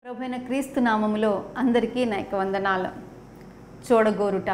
ప్రభుైన క్రీస్తు నామములో అందరికీ నాయక వందనాలు చూడగోరుట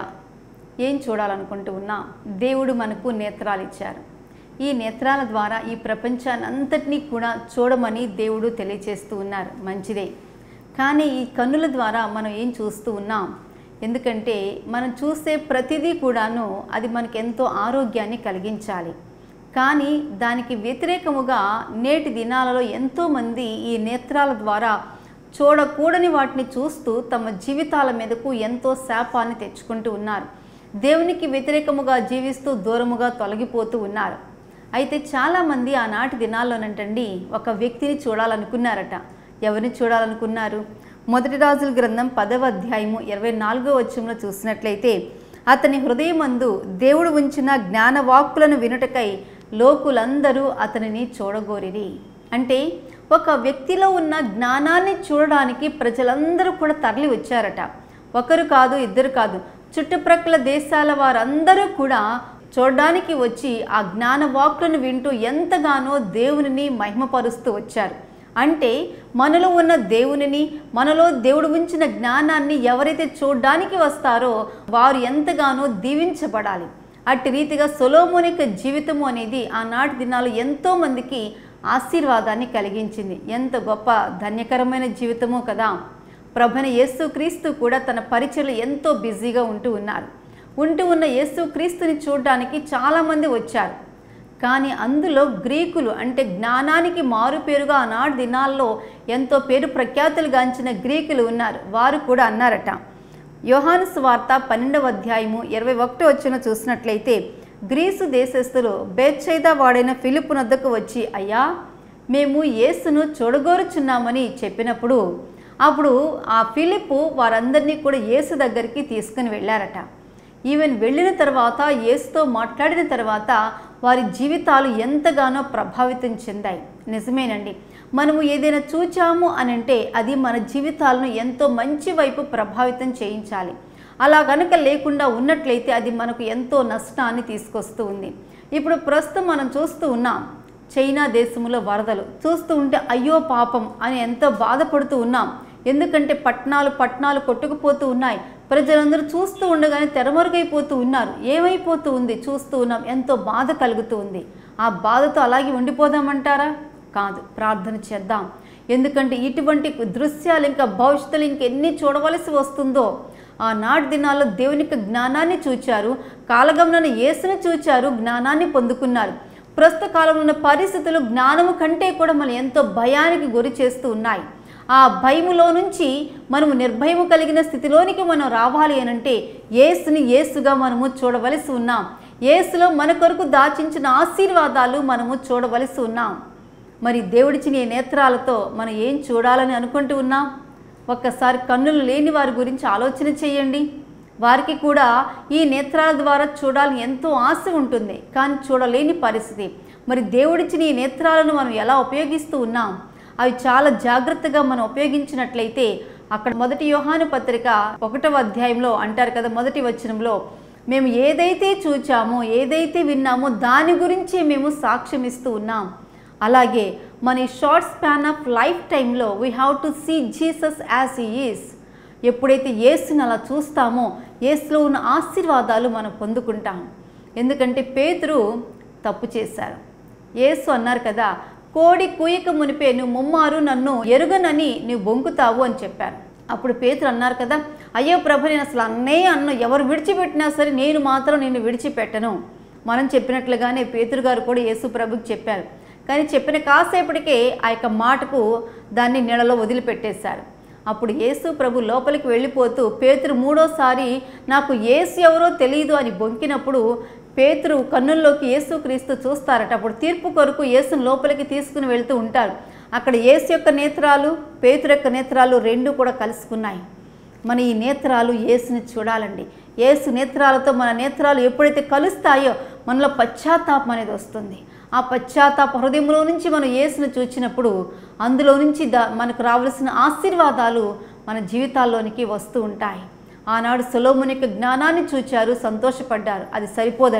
ఏం చూడాలనుకుంటూ ఉన్నా దేవుడు మనకు నేత్రాలు ఇచ్చారు ఈ నేత్రాల ద్వారా ఈ ప్రపంచాన్ని అంతటినీ కూడా చూడమని దేవుడు తెలియచేస్తూ ఉన్నారు మంచిదే కానీ ఈ కన్నుల ద్వారా మనం ఏం చూస్తూ ఉన్నాం ఎందుకంటే మనం చూసే ప్రతిదీ కూడాను అది మనకు ఎంతో ఆరోగ్యాన్ని కలిగించాలి కానీ దానికి వ్యతిరేకముగా నేటి దినాలలో ఎంతోమంది ఈ నేత్రాల ద్వారా చూడకూడని వాటిని చూస్తూ తమ జీవితాల మీదకు ఎంతో శాపాన్ని తెచ్చుకుంటూ ఉన్నారు దేవునికి వ్యతిరేకముగా జీవిస్తూ దూరముగా తొలగిపోతూ ఉన్నారు అయితే చాలామంది ఆనాటి దినాల్లోనంటండి ఒక వ్యక్తిని చూడాలనుకున్నారట ఎవరిని చూడాలనుకున్నారు మొదటి రాజుల గ్రంథం పదవ అధ్యాయము ఇరవై నాలుగో వచ్చంలో చూసినట్లయితే అతని హృదయమందు దేవుడు ఉంచిన జ్ఞానవాక్కులను వినుటకై లోకులందరూ అతనిని చూడగోరిరి అంటే ఒక వ్యక్తిలో ఉన్న జ్ఞానాన్ని చూడడానికి ప్రజలందరూ కూడా తరలి వచ్చారట ఒకరు కాదు ఇద్దరు కాదు చుట్టుప్రక్కల దేశాల వారందరూ కూడా చూడడానికి వచ్చి ఆ జ్ఞాన వాక్కులను వింటూ ఎంతగానో దేవునిని మహిమపరుస్తూ వచ్చారు అంటే మనలో ఉన్న దేవునిని మనలో దేవుడు ఉంచిన జ్ఞానాన్ని ఎవరైతే చూడడానికి వస్తారో వారు ఎంతగానో దీవించబడాలి అట్టి రీతిగా సొలోమోనిక జీవితము అనేది ఆనాటి దినాలు ఎంతోమందికి ఆశీర్వాదాన్ని కలిగించింది ఎంత గొప్ప ధన్యకరమైన జీవితమో కదా ప్రభున యేసు క్రీస్తు కూడా తన పరిచయలు ఎంతో బిజీగా ఉంటూ ఉన్నారు ఉంటూ ఉన్న యేసు క్రీస్తుని చూడడానికి చాలామంది వచ్చారు కానీ అందులో గ్రీకులు అంటే జ్ఞానానికి మారుపేరుగా ఆనాటి దినాల్లో ఎంతో పేరు ప్రఖ్యాతులు గాంచిన గ్రీకులు ఉన్నారు వారు కూడా అన్నారట యోహాను స్వార్త పన్నెండవ అధ్యాయము ఇరవై ఒకటి వచ్చిన చూసినట్లయితే గ్రీసు దేశస్థులు బేచ్చైదా వాడైన ఫిలిపు నద్దకు వచ్చి అయ్యా మేము యేసును చూడగోరుచున్నామని చెప్పినప్పుడు అప్పుడు ఆ ఫిలిప్పు వారందరినీ కూడా యేసు దగ్గరికి తీసుకుని వెళ్ళారట ఈవెన్ వెళ్ళిన తర్వాత యేసుతో మాట్లాడిన తర్వాత వారి జీవితాలు ఎంతగానో ప్రభావితం చెందాయి నిజమేనండి మనము ఏదైనా చూచాము అని అంటే అది మన జీవితాలను ఎంతో మంచి వైపు ప్రభావితం చేయించాలి అలా గనుక లేకుండా ఉన్నట్లయితే అది మనకు ఎంతో నష్టాన్ని తీసుకొస్తూ ఉంది ఇప్పుడు ప్రస్తుతం మనం చూస్తూ ఉన్నాం చైనా దేశంలో వరదలు చూస్తూ ఉంటే అయ్యో పాపం అని ఎంతో బాధపడుతూ ఉన్నాం ఎందుకంటే పట్టణాలు పట్టణాలు కొట్టుకుపోతూ ఉన్నాయి ప్రజలందరూ చూస్తూ ఉండగానే తెరమరుగైపోతూ ఉన్నారు ఏమైపోతూ ఉంది చూస్తూ ఉన్నాం ఎంతో బాధ కలుగుతూ ఉంది ఆ బాధతో అలాగే ఉండిపోదామంటారా కాదు ప్రార్థన చేద్దాం ఎందుకంటే ఇటువంటి దృశ్యాలు ఇంకా భవిష్యత్తులో ఇంకెన్ని చూడవలసి వస్తుందో ఆనాటి దినాల్లో దేవునికి జ్ఞానాన్ని చూచారు కాలగమన యేసుని చూచారు జ్ఞానాన్ని పొందుకున్నారు ప్రస్తుత కాలంలో ఉన్న పరిస్థితులు జ్ఞానము కంటే కూడా మనం ఎంతో భయానికి గురి చేస్తూ ఉన్నాయి ఆ భయములో నుంచి మనము నిర్భయము కలిగిన స్థితిలోనికి మనం రావాలి అనంటే ఏసుని ఏసుగా మనము చూడవలసి ఉన్నాం ఏసులో మన కొరకు దాచించిన ఆశీర్వాదాలు మనము చూడవలసి ఉన్నాం మరి దేవుడిచ్చిన ఈ నేత్రాలతో మనం ఏం చూడాలని అనుకుంటూ ఉన్నాం ఒక్కసారి కన్నులు లేని వారి గురించి ఆలోచన చేయండి వారికి కూడా ఈ నేత్రాల ద్వారా చూడాలని ఎంతో ఆశ ఉంటుంది కానీ చూడలేని పరిస్థితి మరి దేవుడిచ్చిన ఈ నేత్రాలను మనం ఎలా ఉపయోగిస్తూ ఉన్నాం అవి చాలా జాగ్రత్తగా మనం ఉపయోగించినట్లయితే అక్కడ మొదటి యోహాను పత్రిక ఒకటవ అధ్యాయంలో అంటారు కదా మొదటి వచనంలో మేము ఏదైతే చూచామో ఏదైతే విన్నామో దాని గురించి మేము సాక్ష్యం ఇస్తూ ఉన్నాం అలాగే మన ఈ షార్ట్ స్పాన్ ఆఫ్ లైఫ్ టైంలో we have to see Jesus as he is ఎప్పుడైతే యేసుని అలా చూస్తామో యేసులో ఉన్న ఆశీర్వాదాలు మనం పొందుకుంటాం ఎందుకంటే పేతురు తప్పు చేశారు యేసు అన్నారు కదా కోడి కూయక మునిపే నువ్వు ముమ్మారు నన్ను ఎరుగనని నువ్వు బొంకుతావు అని చెప్పారు అప్పుడు పేతురు అన్నారు కదా అయ్యో ప్రభు నేను అసలు అన్నే అన్న ఎవరు విడిచిపెట్టినా సరే నేను మాత్రం నిన్ను విడిచిపెట్టను మనం చెప్పినట్లుగానే పేతురు గారు కూడా యేసు ప్రభుకి చెప్పారు కానీ చెప్పిన కాసేపటికే ఆ యొక్క మాటకు దాన్ని నీళ్ళలో వదిలిపెట్టేశారు అప్పుడు యేసు ప్రభు లోపలికి వెళ్ళిపోతూ పేతురు మూడోసారి నాకు యేసు ఎవరో తెలియదు అని బొంకినప్పుడు పేతురు కన్నుల్లోకి యేసు క్రీస్తు చూస్తారట అప్పుడు తీర్పు కొరకు యేసును లోపలికి తీసుకుని వెళ్తూ ఉంటారు అక్కడ యేసు యొక్క నేత్రాలు పేతురు యొక్క నేత్రాలు రెండు కూడా కలుసుకున్నాయి మన ఈ నేత్రాలు యేసుని చూడాలండి యేసు నేత్రాలతో మన నేత్రాలు ఎప్పుడైతే కలుస్తాయో మనలో పశ్చాత్తాపం అనేది వస్తుంది ఆ పశ్చాత్తాప హృదయంలో నుంచి మనం యేసును చూచినప్పుడు అందులో నుంచి దా మనకు రావాల్సిన ఆశీర్వాదాలు మన జీవితాల్లోనికి వస్తూ ఉంటాయి ఆనాడు సొలోముని యొక్క జ్ఞానాన్ని చూచారు సంతోషపడ్డారు అది సరిపోదండి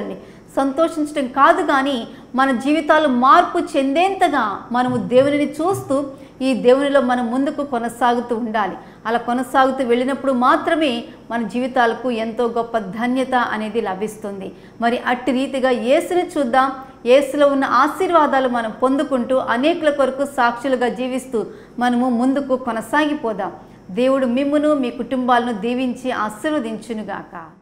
సంతోషించడం కాదు కానీ మన జీవితాలు మార్పు చెందేంతగా మనము దేవునిని చూస్తూ ఈ దేవునిలో మనం ముందుకు కొనసాగుతూ ఉండాలి అలా కొనసాగుతూ వెళ్ళినప్పుడు మాత్రమే మన జీవితాలకు ఎంతో గొప్ప ధన్యత అనేది లభిస్తుంది మరి అట్టి రీతిగా యేసుని చూద్దాం యేసులో ఉన్న ఆశీర్వాదాలు మనం పొందుకుంటూ అనేకుల కొరకు సాక్షులుగా జీవిస్తూ మనము ముందుకు కొనసాగిపోదాం దేవుడు మిమ్మును మీ కుటుంబాలను దీవించి ఆశీర్వదించునుగాక